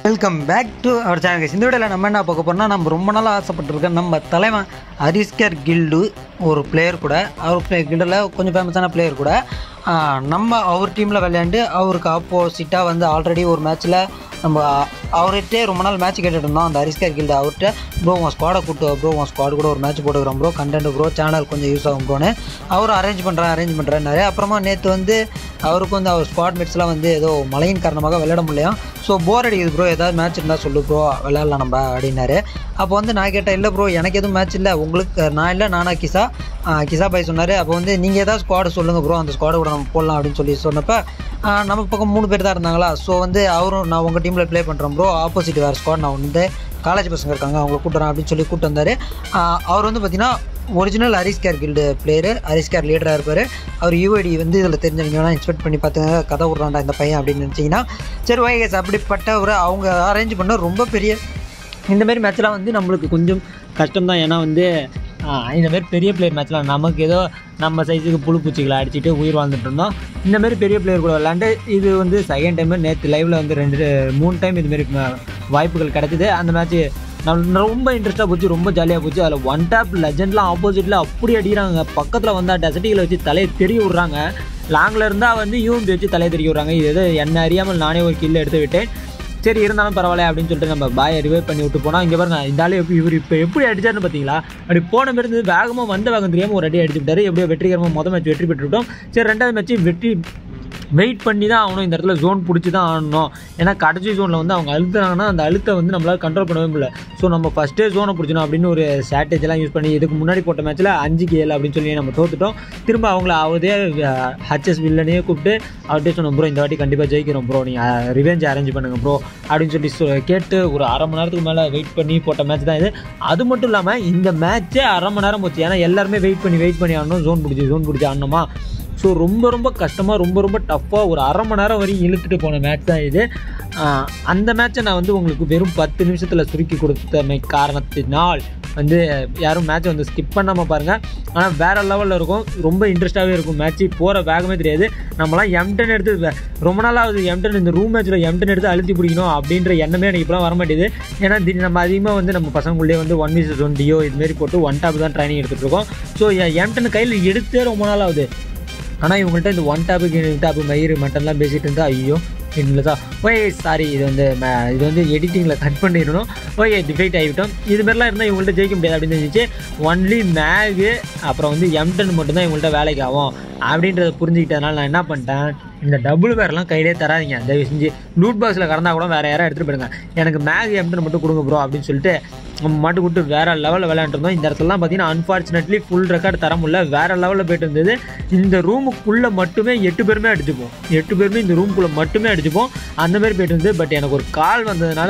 welcome back to our channel இந்த வீடியோவில் நம்ம என்ன பார்க்க போறோம்னா நம்ம ரொம்ப நாளாக ஆசைப்பட்டிருக்க நம்ம தலைவன் ஹரிஸ்கர் கில்டு ஒரு பிளேயர் கூட அவர் பிளே கில்டில் கொஞ்சம் ஃபேமஸான பிளேயர் கூட ஆஹ், நம்ம அவர் டீமில் விளையாண்டு அவருக்கு ஆப்போசிட்டாக வந்து ஆல்ரெடி ஒரு மேட்ச்சில் நம்ம அவர்கிட்டே ரொம்ப நாள் மேட்ச் கேட்டுட்டு இருந்தோம் அந்த ஹரிஸ்கர் கில்டு அவர்கிட்ட ப்ரோ உன் ஸ்குவாடை கூட்டு ப்ரோ உன் ஸ்குவாட் கூட ஒரு மேட்ச் போட்டுக்கிறோம் ப்ரோ கண்டென்ட் ப்ரோ சேனல் கொஞ்சம் யூஸ் ஆகும் ப்ரோன்னு அவர் அரேஞ்ச் பண்ணுறேன் அரேஞ்ச் பண்ணுறேன்னாரு அப்புறமா நேற்று வந்து அவருக்கு வந்து அவர் ஸ்குவாட் மேட்ஸ்லாம் வந்து ஏதோ மழையின் காரணமாக விளையாட முடியலையாம் ஸோ போர் அடிக்குது ப்ரோ ஏதாவது மேட்ச் இருந்தால் சொல்லு ப்ரோ விளையாடலாம் நம்ம அப்படின்னாரு அப்போ வந்து நான் கேட்டேன் இல்லை ப்ரோ எனக்கு எதுவும் மேட்ச் இல்லை உங்களுக்கு நான் இல்லை நானா கிசா ஆ, கிசா பாய் சொன்னார் அப்போ வந்து நீங்கள் ஏதாவது ஸ்குவாடு சொல்லுங்கள் ப்ரோ அந்த ஸ்குவாடு கூட நம்ம போடலாம் அப்படின்னு சொல்லி சொன்னப்போ ஆ, நம்ம பக்கம் மூணு பேர் தான் இருந்தாங்களா ஸோ வந்து அவரும் நான் உங்கள் டீமில் ப்ளே பண்ணுறேன் ப்ரோ ஆப்போசிட் வேறு ஸ்குவாட் நான் வந்து காலேஜ் பசங்க இருக்காங்க அவங்கள கூட்டுறேன் அப்படின்னு சொல்லி கூட்டு வந்தார் அவர் வந்து பார்த்தீங்கன்னா ஒரிஜினல் ஹரிஸ்கேர் கில்டு பிளேயரு ஹரிஸ்கேர் லீடராக இருப்பார் அவர் யூஐடி வந்து இதில் தெரிஞ்சவங்க வேணால் எக்ஸ்பெக்ட் பண்ணி பார்த்துங்க கதை விட்றாண்டா இந்த பையன் அப்படின்னு நினச்சிங்கன்னா சரி வைகேஸ் அப்படிப்பட்ட ஒரு அவங்க அரேஞ்ச் பண்ண ரொம்ப பெரிய இந்த மாதிரி மேட்ச்லாம் வந்து நம்மளுக்கு கொஞ்சம் கஷ்டம் தான் ஏன்னா வந்து ஆஹ், இந்த மாதிரி பெரிய பிளேயர் மேட்ச்லாம் நமக்கு ஏதோ நம்ம சைஸுக்கு புழு பூச்சிகளை அடிச்சுட்டு உயிர் வாழ்ந்துட்டு இருந்தோம் இந்த மாதிரி பெரிய பிளேயர் கூட விளாண்டு இது வந்து செகண்ட் டைம் நேற்று லைவில் வந்து ரெண்டு மூணு டைம் இது மாதிரி ம- வாய்ப்புகள் கிடைச்சிது அந்த மேட்ச்சு நம்ம ரொம்ப இன்ட்ரெஸ்ட்டாக போச்சு ரொம்ப ஜாலியாக போச்சு அதில் ஒன் டேப் லெஜெண்ட்லாம் ஆப்போசிட்டில் அப்படி அடிக்கிறாங்க பக்கத்தில் வந்தால் டெசட்டிகளை வச்சு தலையை தெரிய விட்றாங்க லாங்கில் இருந்தால் வந்து யூஎம்பி வச்சு தலையை தெரிய விட்றாங்க இது எது என்ன அறியாமல் நானே ஒரு கில்ல எடுத்து விட்டேன் சரி இருந்தாலும் பரவாயில்ல அப்படின்னு சொல்லிட்டு நம்ம பாயை ரிவைவ் பண்ணி விட்டு போனோம் இங்கே பாருங்க இந்த ஆளு எப்படி இவர் இப்போ எப்படி அடிச்சாருன்னு பார்த்தீங்களா அப்படி போன மாதிரி இருந்து வேகமாக வந்த வேகம் தெரியாமல் ஒரு அடி அடிச்சு விட்டாரு எப்படியோ வெற்றிகரமாக மொதல் மேட்ச் வெற்றி பெற்றுவிட்டோம் சரி ரெண்டாவது மேட்ச் வெற்றி வெயிட் பண்ணி தான் ஆகணும் இந்த இடத்துல ஜோன் பிடிச்சி தான் ஆடணும் ஏன்னா கடைசி ஜோனில் வந்து அவங்க அழுத்துறாங்கன்னா அந்த அழுத்தை வந்து நம்மளால் கண்ட்ரோல் பண்ணவே முடியல ஸோ நம்ம ஃபஸ்ட்டே ஜோனை பிடிச்சணும் அப்படின்னு ஒரு ஸ்ட்ராட்டஜிலாம் யூஸ் பண்ணி இதுக்கு முன்னாடி போட்ட மேட்ச்சில் அஞ்சுக்கு ஏழு அப்படின்னு சொல்லி நம்ம தோத்துட்டோம் திரும்ப அவங்கள அவதே ஹச்எஸ் வில்லனையே கூப்பிட்டு அவர்கிட்ட சொன்னோம் ப்ரோ இந்த வாட்டி கண்டிப்பாக ஜெயிக்கிறோம் ப்ரோ நீங்கள் ரிவெஞ்ச் அரேஞ்ச் பண்ணுங்க ப்ரோ அப்படின்னு சொல்லி சொ- கேட்டு ஒரு அரை மணி நேரத்துக்கு மேலே வெயிட் பண்ணி போட்ட மேட்ச் தான் இது அது மட்டும் இல்லாமல் இந்த மேட்ச்சே அரை மணி நேரம் போச்சு ஏன்னா எல்லாருமே வெயிட் பண்ணி வெயிட் பண்ணி ஆடணும் ஜோன் பிடிச்சி ஜோன் பிடிச்சி ஆடணுமா ஸோ ரொம்ப ரொம்ப கஷ்டமாக ரொம்ப ரொம்ப டஃப்பாக ஒரு அரை மணி நேரம் வரையும் இழுத்துட்டு போன மேட்ச் தான் இது ஆஹ் அந்த மேட்ச்சை நான் வந்து உங்களுக்கு வெறும் பத்து நிமிஷத்தில் சுருக்கி கொடுத்தமை காரணத்தினால் வந்து யாரும் மேட்ச்சை வந்து ஸ்கிப் பண்ணாமல் பாருங்கள் ஆனால் வேறு லெவலில் இருக்கும் ரொம்ப இன்ட்ரெஸ்ட்டாகவே இருக்கும் மேட்ச்சு போகிற வேகமே தெரியாது நம்மலாம் எம்டன் எடுத்து வே- ரொம்ப நாளாவது எம்டன் இந்த ரூம் மேட்ச்சில் எம்டன் எடுத்து அழுத்தி பிடிக்கணும் அப்படின்ற எண்ணமே எனக்கு இப்போலாம் வர மாட்டேது ஏன்னா திடீர் நம்ம அதிகமாக வந்து நம்ம பசங்களுடைய வந்து ஒன் வீஸ் ஒன் டியோ இதுமாரி போட்டு ஒன் டாப் தான் ட்ரைனிங் எடுத்துகிட்டு இருக்கோம் ஸோ எம்டன் கையில் எடுத்தே ரொம்ப நாள் ஆகுது ஆனால் இவங்கள்ட்ட இந்த ஒன் டாப்புக்கு டாப்பு மயிறு மட்டன்லாம் பேசிகிட்டு இருந்தா ஐயோ இல்லை தான் ஓய் சாரி இது வந்து ம- இது வந்து எடிட்டிங்கில் கட் பண்ணிடணும் ஓகே டிஃபைட் ஆகிவிட்டோம் இது மாதிரிலாம் இருந்தால் இவங்கள்ட்ட ஜெயிக்க முடியாது அப்படின்னு இருந்துச்சு ஒன்லி மேகு அப்புறம் வந்து எம்டன் மட்டும்தான் இவங்கள்ட்ட வேலைக்கு ஆகும் அப்படின்றத புரிஞ்சுக்கிட்டதுனால நான் என்ன பண்ணிட்டேன் இந்த டபுள் வேர்லாம் கையிலே தராதீங்க தயவு செஞ்சு லூட் பாக்ஸில் கறந்தா கூட வேறு யாராவது எடுத்துகிட்டு போயிடுங்க எனக்கு மேக் எம்டன் மட்டும் கொடுங்க ப்ரோ அப்படின்னு சொல்லிட்டு நம்ம மாட்டு விட்டு வேற லெவலில் விளையாண்டுருந்தோம் இந்த இடத்துலலாம் பார்த்தீங்கன்னா அன்ஃபார்ச்சுனேட்லி ஃபுல் ரெக்கார்டு தர முடியல வேற லெவலில் போயிட்டு இருந்தது இந்த ரூமுக்குள்ளே மட்டுமே எட்டு பேருமே அடிச்சுப்போம் எட்டு பேருமே இந்த ரூமுக்குள்ளே மட்டுமே அடிச்சுப்போம் அந்த மாதிரி போயிட்டு இருந்தது பட் எனக்கு ஒரு கால் வந்ததுனால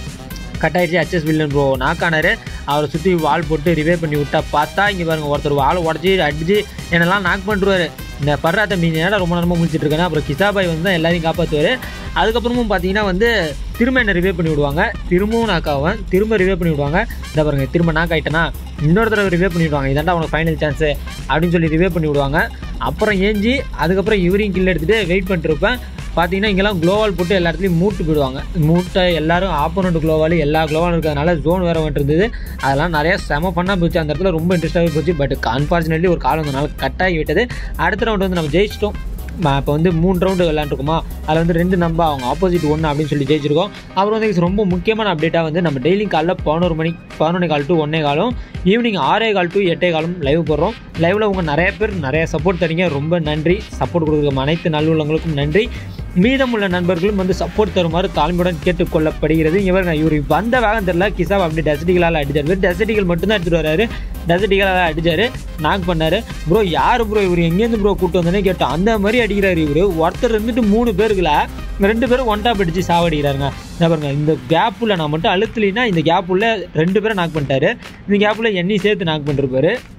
கட் ஆயிடுச்சு ஹச்எஸ் வில்லன் ப்ரோ நாக்கானாரு அவரை சுற்றி வால் போட்டு ரிவே பண்ணி விட்டா பார்த்தா இங்கே பாருங்க ஒருத்தர் வால் உடச்சி அடிச்சு என்னெல்லாம் நாக் பண்ணிருவாரு இந்த பர்ரா தம்பி நேரம் ரொம்ப நேரமாக முடிச்சிட்டு இருக்கேன் அப்புறம் கிசாபாய் வந்து தான் எல்லாரையும் காப்பாற்றுவார் அதுக்கப்புறமும் பார்த்தீங்கன்னா வந்து திரும்ப என்ன ரிவே பண்ணி விடுவாங்க திரும்பவும் நாக் ஆவேன் திரும்ப ரிவே பண்ணி விடுவாங்க இந்த பாருங்க திரும்ப நாக் ஆகிட்டேன்னா இன்னொரு தடவை ரிவே பண்ணி விடுவாங்க இதாண்டா உனக்கு ஃபைனல் சான்ஸு அப்படின்னு சொல்லி ரிவே பண்ணி விடுவாங்க அப்புறம் ஏஞ்சி அதுக்கப்புறம் இவரையும் கில் எடுத்துகிட்டு வெயிட் பண்ணிட்டு இருப்பேன் பார்த்தீங்கன்னா இங்கெல்லாம் க்ளோவால் போட்டு எல்லா இடத்துலையும் மூட்டு போயிடுவாங்க மூட்டை எல்லாரும் ஆப்போனண்ட் க்ளோவால் எல்லா க்ளோவாலும் இருக்கிறதுனால ஜோன் வேறு வந்துட்டு இருந்தது அதெல்லாம் நிறைய செம பண்ணால் போச்சு அந்த இடத்துல ரொம்ப இன்ட்ரெஸ்ட்டாகவே போச்சு பட் அன்ஃபார்ச்சுனேட்லி ஒரு காலம் வந்தனால கட் ஆகி விட்டது அடுத்த ரவுண்ட் வந்து நம்ம ஜெயிச்சிட்டோம் இப்போ வந்து மூணு ரவுண்டு விளாண்டுருக்குமா அதில் வந்து ரெண்டு நம்ப அவங்க ஆப்போசிட் ஒன்று அப்படின்னு சொல்லி ஜெயிச்சிருக்கோம் அப்புறம் வந்து இது ரொம்ப முக்கியமான அப்டேட்டாக வந்து நம்ம டெய்லி காலைல பதினோரு மணி பதினொன்னே கால் டு ஒன்னே காலம் ஈவினிங் ஆறே கால் டு எட்டே காலம் லைவ் போடுறோம் லைவில் உங்கள் நிறைய பேர் நிறைய சப்போர்ட் தரீங்க ரொம்ப நன்றி சப்போர்ட் கொடுக்குற அனைத்து நல்லுள்ளங்களுக்கும் நன்றி மீதமுள்ள நண்பர்களும் வந்து சப்போர்ட் தருமாறு தாழ்மையுடன் கேட்டுக்கொள்ளப்படுகிறது இவர் இவர் வந்த வேகம் தெரியல கிசாப் அப்படி டெசட்டிகளால் அடிச்சார் வெறும் டெசட்டிகள் மட்டும்தான் எடுத்துட்டு வராரு டெசட்டிகளால் அடிச்சாரு நாக் பண்ணாரு ப்ரோ யார் ப்ரோ இவர் எங்கேருந்து ப்ரோ கூட்டு வந்தேனே கேட்டோம் அந்த மாதிரி அடிக்கிறாரு இவர் ஒருத்தர் இருந்துட்டு மூணு பேருக்குல ரெண்டு பேரும் ஒன் டாப் அடிச்சு சாவடிக்கிறாருங்க இதை பாருங்க இந்த கேப்புள்ள நான் மட்டும் அழுத்தலைன்னா இந்த கேப்புள்ள ரெண்டு பேரும் நாக் பண்ணிட்டாரு இந்த கேப்புள்ள எண்ணி சேர்த்து நாக் பண்ணிருப்பாரு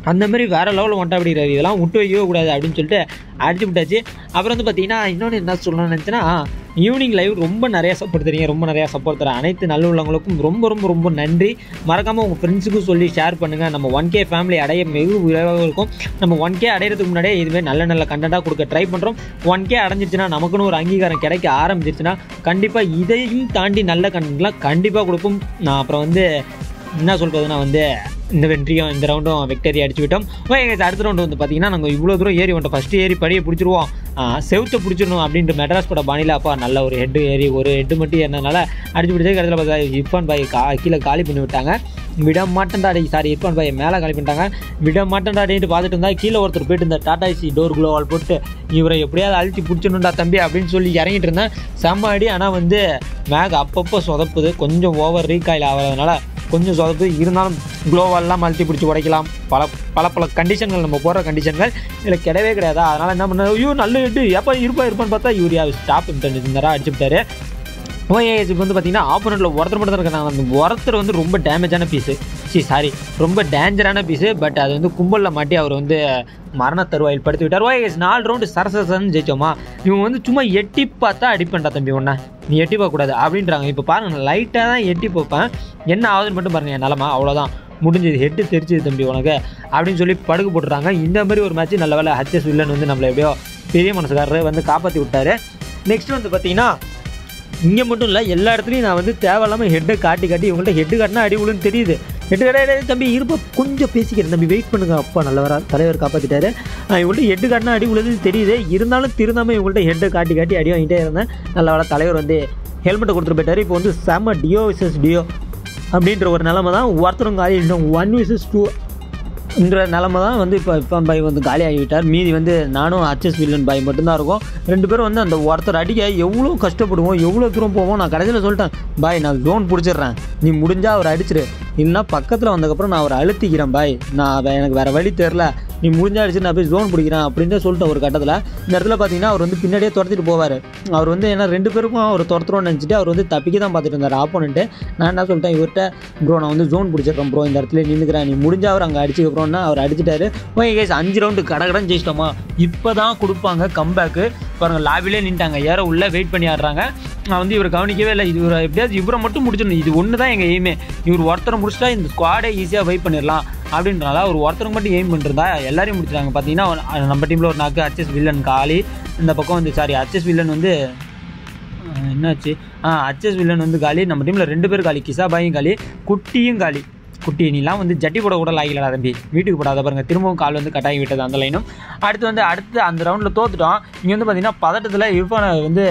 அந்த மாதிரி வேற லெவலில் ஒன்ட்டா அப்படிங்கிறாரு இதெல்லாம் விட்டு வைக்கவே கூடாது அப்படின்னு சொல்லிட்டு அடிச்சு விட்டாச்சு அப்புறம் வந்து பார்த்தீங்கன்னா இன்னொன்று என்ன சொல்லணும்னு நினச்சேன்னா ஈவினிங் லைவ் ரொம்ப நிறைய சப்போர்ட் தரீங்க ரொம்ப நிறையா சப்போர்ட் தர அனைத்து நல்ல உள்ளவங்களுக்கும் ரொம்ப ரொம்ப ரொம்ப நன்றி மறக்காமல் உங்கள் ஃப்ரெண்ட்ஸுக்கும் சொல்லி ஷேர் பண்ணுங்கள் நம்ம ஒன் கே ஃபேமிலி அடைய வெகு விரைவாக இருக்கும் நம்ம ஒன் கே அடையிறதுக்கு முன்னாடியே இதுவே நல்ல நல்ல கண்டென்ட்டாக கொடுக்க ட்ரை பண்ணுறோம் ஒன் கே அடைஞ்சிருச்சுன்னா நமக்குன்னு ஒரு அங்கீகாரம் கிடைக்க ஆரம்பிச்சிருச்சுன்னா கண்டிப்பாக இதையும் தாண்டி நல்ல கண்டென்ட்லாம் கண்டிப்பாக கொடுப்போம் நான் அப்புறம் வந்து என்ன சொல்கிறதுனா வந்து இந்த வெற்றியும் இந்த ரவுண்டும் விக்டரி அடிச்சு விட்டோம் ஓகே guys, அடுத்த ரவுண்டு வந்து பார்த்தீங்கன்னா நாங்கள் இவ்வளோ தூரம் ஏறி வந்துட்டோம் ஃபஸ்ட்டு ஏறி படியை பிடிச்சிருவோம் செவுத்தை பிடிச்சிடணும் அப்படின்ட்டு மெட்ராஸ் பட பாணியில் அப்பா நல்ல ஒரு ஹெட்டு ஏறி ஒரு ஹெட்டு மட்டும் ஏறினதுனால அடிச்சு பிடிச்சது கடைசியில் பார்த்தா இர்ஃபான் பாய் கா கீழே காலி பண்ணி விட்டாங்க விட மாட்டேன்டாடி சாரி இர்ஃபான் பாய் மேலே காலி பண்ணிட்டாங்க விட மாட்டேன்டாடிட்டு பார்த்துட்டு இருந்தா கீழே ஒருத்தர் போயிட்டு இருந்தார் டாடா ஏசி டோர் குளோவால் போட்டு இவரை எப்படியாவது அழுத்தி பிடிச்சிடணும்டா தம்பி அப்படின்னு சொல்லி இறங்கிட்டு இருந்தேன் செம்ம அடி ஆனால் வந்து மேக் அப்பப்போ சொதப்புது கொஞ்சம் ஓவர் ரீகாயில் ஆகிறதுனால கொஞ்சம் சொதப்பு இருந்தாலும் குளோவால்லாம் அழுத்தி பிடிச்சி உடைக்கலாம் பல பல பல கண்டிஷன்கள் நம்ம போடுற கண்டிஷன்கள் இதில் கிடையவே கிடையாது அதனால் என்ன பண்ண ஐயோ நல்ல ஹெட்டு எப்போ இருப்பா இருப்பான்னு பார்த்தா யூரியா ஸ்டாப் இருந்தாரா அடிச்சு விட்டாரு ஓஏ இப்போ வந்து பார்த்தீங்கன்னா ஆப்போனண்ட்டில் ஒருத்தர் மட்டும் தான் இருக்காங்க அந்த ஒருத்தர் வந்து ரொம்ப டேமேஜான பீஸு சி சாரி ரொம்ப டேஞ்சரான பீஸு பட் அது வந்து கும்பலில் மாட்டி அவர் வந்து மரண தருவாயில் படுத்து விட்டார் ஓஏ நாலு ரவுண்டு சரசரசன்னு ஜெயிச்சோமா இவங்க வந்து சும்மா எட்டி பார்த்தா அடிப்பேன்டா தம்பி ஒன்றா நீ எட்டி பார்க்கக்கூடாது அப்படின்றாங்க இப்போ பாருங்க நான் லைட்டாக தான் எட்டி பார்ப்பேன் என்ன ஆகுதுன்னு மட்டும் பாருங்க என் நிலமா அவ்வளோதான் முடிஞ்சது ஹெட்டு தெரிச்சுது தம்பி உனக்கு அப்படின்னு சொல்லி படுகு போட்டுறாங்க இந்த மாதிரி ஒரு மேட்ச் நல்ல வேலை ஹச்எஸ் வில்லன் வந்து நம்மளை எப்படியோ பெரிய மனசுக்காரரு வந்து காப்பாற்றி விட்டாரு நெக்ஸ்ட் வந்து பார்த்தீங்கன்னா இங்கே மட்டும் இல்லை எல்லா இடத்துலையும் நான் வந்து தேவையில்லாமல் ஹெட்டை காட்டி காட்டி இவங்கள்ட்ட ஹெட்டு காட்டினா அடி விழுன்னு தெரியுது ஹெட்டு கடை தம்பி இருப்பா கொஞ்சம் பேசிக்கிறேன் தம்பி வெயிட் பண்ணுங்க அப்பா நல்லவரா தலைவர் காப்பாற்றிட்டாரு இவங்கள்ட்ட ஹெட்டு காட்டினா அடி விழுதுன்னு தெரியுது இருந்தாலும் திருந்தாமல் இவங்கள்ட்ட ஹெட்டை காட்டி காட்டி அடி வாங்கிட்டே இருந்தேன் நல்ல வேலை தலைவர் வந்து ஹெல்மெட்டை கொடுத்துட்டு போயிட்டாரு இப்போ வந்து செம்ம டியோ விசஸ் டியோ அப்படின்ற ஒரு நிலமை தான் ஒருத்தரும் காலி இன்னும் ஒன் விசஸ் டூ என்ற நிலமை தான் வந்து இப்போ இப்போ பாய் வந்து காலி ஆகிவிட்டார் மீதி வந்து நானும் அச்சஸ் வில்லன் பாய் மட்டும்தான் இருக்கும் ரெண்டு பேரும் வந்து அந்த ஒருத்தர் அடிக்க எவ்வளோ கஷ்டப்படுவோம் எவ்வளோ தூரம் போவோம் நான் கடைசியில் சொல்லிட்டேன் பாய் நான் ஜோன் பிடிச்சிடுறேன் நீ முடிஞ்சால் அவர் அடிச்சிரு இல்லைன்னா பக்கத்தில் வந்ததுக்கப்புறம் நான் அவரை அழுத்திக்கிறேன் பாய் நான் வே- எனக்கு வேறு வழி தெரில நீ முடிஞ்சா அடிச்சு நான் போய் ஜோன் பிடிக்கிறேன் அப்படின்ட்டு சொல்லிட்டேன் ஒரு கட்டத்தில் இந்த இடத்துல பார்த்தீங்கன்னா அவர் வந்து பின்னாடியே துரத்திட்டு போவார் அவர் வந்து ஏன்னா ரெண்டு பேருக்கும் அவர் துரத்துறோம்னு நினச்சிட்டு அவர் வந்து தப்பிக்க தான் பார்த்துட்டு இருந்தார் ஆப்போனண்ட்டு நான் என்ன சொல்லிட்டேன் இவர்கிட்ட ப்ரோ நான் வந்து ஜோன் பிடிச்சிடுறேன் ப்ரோ இந்த இடத்துல நின்றுக்கிறேன் நீ முடிஞ்சா அவர் அங்கே அடிச்சுக்கப்புறம்னா அவர் அடிச்சிட்டாரு ஓகே கேஸ் அஞ்சு ரவுண்டு கடகடன் ஜெயிச்சிட்டோமா இப்போ தான் கொடுப்பாங்க கம்பேக்கு பாருங்க லாபிலே நின்ட்டாங்க ஏற உள்ள வெயிட் பண்ணி ஆடுறாங்க நான் வந்து இவர் கவனிக்கவே இல்லை இது இவரை எப்படியாவது இவரை மட்டும் முடிச்சிடணும் இது ஒன்று தான் எங்கள் எய்மே இவர் ஒருத்தரை முடிச்சிட்டா இந்த ஸ்குவாடே ஈஸியாக வெயிட் பண்ணிடலாம் அப்படின்றனால ஒரு ஒருத்தருக்கு மட்டும் எய்ம் பண்ணிருந்தா எல்லாரையும் முடிச்சிட்டாங்க பார்த்தீங்கன்னா அவன் நம்ம டீமில் ஒரு நாக்கு அச்சஸ் வில்லன் காலி இந்த பக்கம் வந்து சாரி அச்சஸ் வில்லன் வந்து அஹ், என்னாச்சு ஆ அச்சஸ் வில்லன் வந்து காலி நம்ம டீமில் ரெண்டு பேர் காலி கிசாபாயும் காலி குட்டியும் காலி குட்டி நீலாம் வந்து ஜட்டி போட கூட லாகிலடா தம்பி வீட்டுக்கு போடாத பாருங்க திரும்பவும் கால் வந்து கட்டாயி விட்டது அந்த லைனும் அடுத்து வந்து அடுத்து அந்த ரவுண்டில் தோத்துட்டோம் இங்கே வந்து பார்த்தீங்கன்னா பதட்டத்தில் இர்ஃபானை வந்து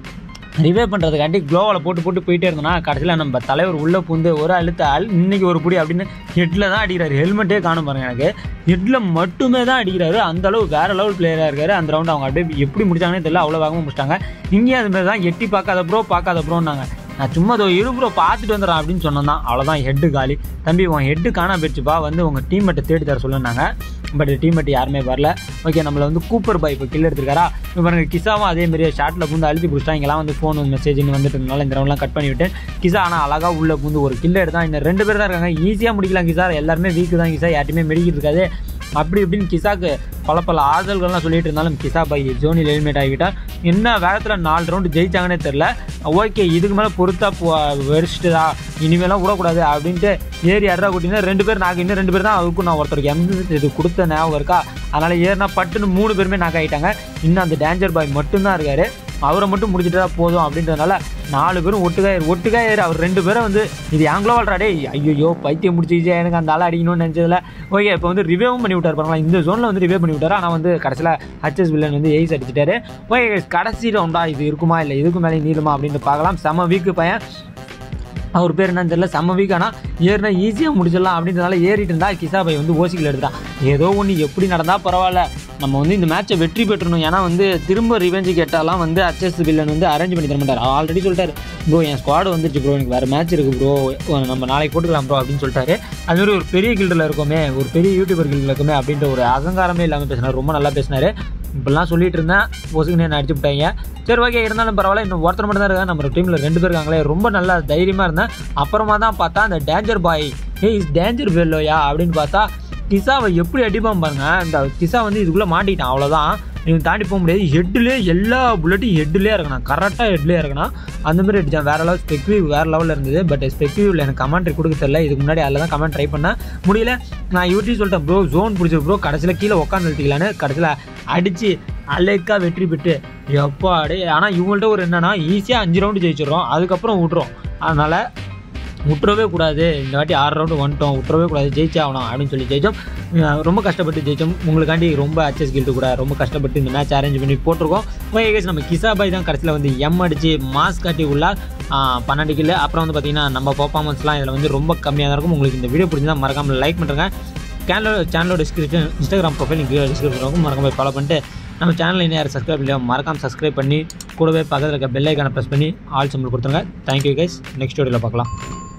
ரிவே பண்ணுறதுக்காண்டி க்ளோவில் போட்டு போட்டு போயிட்டே இருந்தோம்னா கடைசியில் நம்ம தலைவர் உள்ளே பூந்து ஒரு அழுத்த அழு இன்னைக்கு ஒரு புடி அப்படின்னு ஹெட்டில் தான் அடிக்கிறாரு ஹெல்மெட்டே காணும் பாருங்க எனக்கு ஹெட்டில் மட்டுமே தான் அடிக்கிறாரு அந்த அளவு வேற லெவல் பிளேயராக இருக்காரு அந்த ரவுண்ட் அவங்க அப்படியே எப்படி முடிச்சாங்கன்னு தெரியல அவ்வளோ வேகமாக முடிச்சிட்டாங்க இங்கேயும் அது மாதிரி தான் எட்டி பார்க்காத ப்ரோ பார்க்காத ப்ரோன்னாங்க நான் சும்மா அதோ இரு ப்ரோ பார்த்துட்டு வந்துடுறேன் அப்படின்னு சொன்னேன் தான் அவ்வளோதான் ஹெட்டு காலி தம்பி உன் ஹெட்டு காணா போயிடுச்சுப்பா வந்து உங்கள் டீம்மேட்டை தேடி தர சொல்லுனாங்க பட் டீம்மேட் யாருமே வரல ஓகே நம்மள வந்து கூப்பர் பாய் இப்போ கில் எடுத்திருக்காரா இப்போ பாருங்க கிசாவும் அதே மாதிரியே ஷார்ட்டில் பூந்து அழுத்தி பிடிச்சிட்டா இங்கெல்லாம் வந்து ஃபோன் மெசேஜ்னு வந்துட்டு இருந்தனால இந்த ரவுண்ட்லாம் கட் பண்ணி விட்டேன் கிசா ஆனால் அழகாக உள்ள பூந்து ஒரு கில் எடுத்தான் இன்னும் ரெண்டு பேர் தான் இருக்காங்க ஈஸியாக முடிக்கலாம் கிசா எல்லாருமே வீக்கு தான் கிசா யார்ட்டையுமே மெடிக்கிட்டு இருக்காது அப்படி இப்படின்னு கிசாக்கு பல பல ஆதல்கள்லாம் சொல்லிட்டு இருந்தாலும் கிசா பை ஜோனில் எலிமினேட் ஆகிட்டார் என்ன வேகத்தில் நாலு ரவுண்டு ஜெயிச்சாங்கன்னே தெரில ஓகே இதுக்கு மேலே பொறுத்தா வெறிச்சிட்டுதா இனிமேலாம் விடக்கூடாது அப்படின்ட்டு ஏறி அட்ரா கூட்டினா ரெண்டு பேர் நாக்கு இன்னும் ரெண்டு பேர் தான் அவருக்கும் நான் ஒருத்தருக்கு எந்த இது கொடுத்த ஞாபகம் இருக்கா அதனால் ஏறினா பட்டுன்னு மூணு பேருமே நாக் ஆகிட்டாங்க இன்னும் அந்த டேஞ்சர் பாய் மட்டும்தான் இருக்காரு அவரை மட்டும் முடிச்சுட்டா போதும் அப்படின்றதுனால நாலு பேரும் ஒட்டுக்கா ஏறு ஒட்டுக்கா ஏறு அவர் ரெண்டு பேரும் வந்து இது ஏங்களோ வாழ்றா டேய் ஐயோ பைத்தியம் முடிச்சிச்சு எனக்கு அந்த ஆளை அடிக்கணும்னு நினச்சதுல ஓகே இப்போ வந்து ரிவேவும் பண்ணி விட்டார் பாருங்களா இந்த ஜோனில் வந்து ரிவே பண்ணி விட்டாரு ஆனால் வந்து கடைசியில் ஹச்எஸ் வில்லன் வந்து எய்ஸ் அடிச்சிட்டாரு ஓகே கடைசி ரவுண்டா இது இருக்குமா இல்லை இதுக்கு மேலே நீளுமா அப்படின்னு பார்க்கலாம் செம வீக்கு பையன் அவர் பேர் என்னன்னு தெரியல செம்ம வீக் ஆனால் ஏறினா ஈஸியாக முடிச்சிடலாம் அப்படின்றனால ஏறிட்டு இருந்தா கிசாபை வந்து ஓசிக்கல் எடுத்தான் ஏதோ ஒன்று எப்படி நடந்தால் பரவாயில்ல நம்ம வந்து இந்த மேட்சை வெற்றி பெற்றணும் ஏன்னா வந்து திரும்ப ரிவெஞ்சு கேட்டாலாம் வந்து அச்சஸ் வில்லன் வந்து அரேஞ்ச் பண்ணி தர மாட்டார் ஆல்ரெடி சொல்லிட்டாரு ப்ரோ என் ஸ்குவாடு வந்துருச்சு ப்ரோ எனக்கு வேறு மேட்ச் இருக்குது ப்ரோ நம்ம நாளைக்கு போட்டுக்கலாம் ப்ரோ அப்படின்னு சொல்லிட்டாரு அது மாதிரி ஒரு பெரிய கில்டில் இருக்கோமே ஒரு பெரிய யூடியூபர் கில்டில் இருக்கோமே அப்படின்ற ஒரு அகங்காரமே இல்லாமல் பேசினார் ரொம்ப நல்லா பேசினார் இப்படிலாம் சொல்லிட்டு இருந்தேன் பொசுக்குன்னு என்ன அடிச்சு விட்டாங்க சரி ஓகே இருந்தாலும் பரவாயில்ல இன்னும் ஒருத்தர் மட்டும் தான் இருக்காங்க நம்ம டீமில் ரெண்டு பேர் இருக்காங்களே ரொம்ப நல்லா தைரியமாக இருந்தேன் அப்புறமா தான் பார்த்தா அந்த danger boy hey is danger வெல்லோயா அப்படின்னு பார்த்தா கிசாவை எப்படி அடிப்பான் பாருங்க இந்த கிசா வந்து இதுக்குள்ளே மாட்டிக்கிட்டான் அவ்வளோதான் இவன் தாண்டி போக முடியாது ஹெட்லேயே எல்லா புல்லட்டும் ஹெட்லேயே இருக்கணும் கரெக்டாக ஹெட்லேயே இருக்கணும் அந்த மாதிரி அடித்தான் வேறு லெவல் ஸ்பெக்டிவ் வேறு லெவலில் இருந்தது பட் ஸ்பெக்டிவில் எனக்கு கமெண்ட்ரி கொடுக்க தெரியல இதுக்கு முன்னாடி அதில் தான் கமெண்ட் ட்ரை பண்ணேன் முடியல நான் யூடியூப் சொல்லிட்டேன் ப்ரோ ஜோன் பிடிச்சிரு ப்ரோ கடைசியில் கீழே உட்காந்து நிறுத்திக்கலான்னு கடைசியில் அடித்து அலைக்கா வெற்றி பெற்று எப்பா அடே ஆனால் இவங்கள்ட்ட ஒரு என்னன்னா ஈஸியாக அஞ்சு ரவுண்டு ஜெயிச்சிடுறோம் அதுக்கப்புறம் விட்றோம் அதனால் விட்டுறவே கூடாது இந்த வாட்டி ஆறு ரவுண்டு வந்துட்டோம் விட்டுறவே கூடாது ஜெயிச்சே ஆகணும் அப்படின்னு சொல்லி ஜெயிச்சோம் அஹ் ரொம்ப கஷ்டப்பட்டு ஜெயிச்சோம் உங்களுக்காண்டி ரொம்ப அச்சஸ் கில்ட்டு கூட ரொம்ப கஷ்டப்பட்டு இந்த மேட்ச் அரேஞ்ச் பண்ணி போட்டிருக்கோம் ஓகே guys, நம்ம கிசாபாய் தான் கடைசியில் வந்து எம் அடிச்சு மாஸ் காட்டி உள்ள பன்னெண்டு கிலோ அப்புறம் வந்து பார்த்தீங்கன்னா நம்ம பர்ஃபார்மன்ஸ்லாம் இதில் வந்து ரொம்ப கம்மியாக தான் இருக்கும் உங்களுக்கு இந்த வீடியோ பிடிச்சிருந்தா மறக்காமல் லைக் பண்ணுறேங்க சேனலோட சேனலோட டிஸ்கிரிப்ஷன் இன்ஸ்டாகிராம் ப்ரொஃபைல் கீழே டிஸ்கிரிப்ஷன் இருக்கும் மறக்காம போய் ஃபாலோ பண்ணிட்டு நம்ம சேனலில் இன்னும் யாரும் சப்ஸ்கிரைப் இல்லையா மறக்காம சப்ஸ்கிரைப் பண்ணி கூடவே பக்கத்தில் இருக்க பெல் ஐக்கானை ப்ரெஸ் பண்ணி ஆல் சிம்பிள் கொடுத்துருங்க தேங்க்யூ கைஸ் நெக்ஸ்ட் வீடியோவில் பார்க்கலாம்